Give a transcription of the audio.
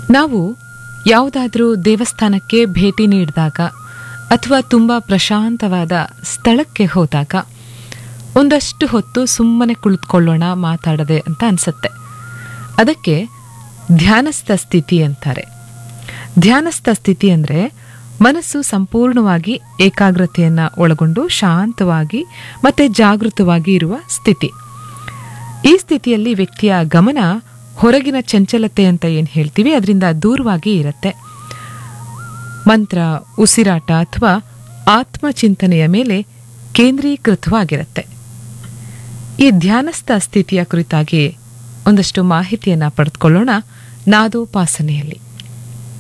ನಾವು ಯಾವುದಾದ್ರೂ ದೇವಸ್ಥಾನಕ್ಕೆ ಭೇಟಿ ನೀಡಿದಾಗ ಅಥವಾ ತುಂಬ ಪ್ರಶಾಂತವಾದ ಸ್ಥಳಕ್ಕೆ ಹೋದಾಗ ಒಂದಷ್ಟು ಹೊತ್ತು ಸುಮ್ಮನೆ ಕುಳಿತುಕೊಳ್ಳೋಣ ಮಾತಾಡದೆ ಅಂತ ಅನಿಸುತ್ತೆ ಅದಕ್ಕೆ ಧ್ಯಾನಸ್ಥ ಸ್ಥಿತಿ ಅಂತಾರೆ ಧ್ಯಾನಸ್ಥ ಸ್ಥಿತಿ ಅಂದರೆ ಮನಸ್ಸು ಸಂಪೂರ್ಣವಾಗಿ ಏಕಾಗ್ರತೆಯನ್ನು ಒಳಗೊಂಡು ಶಾಂತವಾಗಿ ಮತ್ತು ಜಾಗೃತವಾಗಿ ಇರುವ ಸ್ಥಿತಿ ಈ ಸ್ಥಿತಿಯಲ್ಲಿ ವ್ಯಕ್ತಿಯ ಗಮನ ಹೊರಗಿನ ಚಂಚಲತೆ ಅಂತ ಏನು ಹೇಳ್ತೀವಿ ಅದರಿಂದ ದೂರವಾಗಿ ಇರುತ್ತೆ ಮಂತ್ರ ಉಸಿರಾಟ ಅಥವಾ ಆತ್ಮಚಿಂತನೆಯ ಮೇಲೆ ಕೇಂದ್ರೀಕೃತವಾಗಿರುತ್ತೆ ಈ ಧ್ಯಾನಸ್ಥ ಸ್ಥಿತಿಯ ಕುರಿತಾಗಿ ಒಂದಷ್ಟು ಮಾಹಿತಿಯನ್ನು ಪಡೆದುಕೊಳ್ಳೋಣ ನಾದೋಪಾಸನೆಯಲ್ಲಿ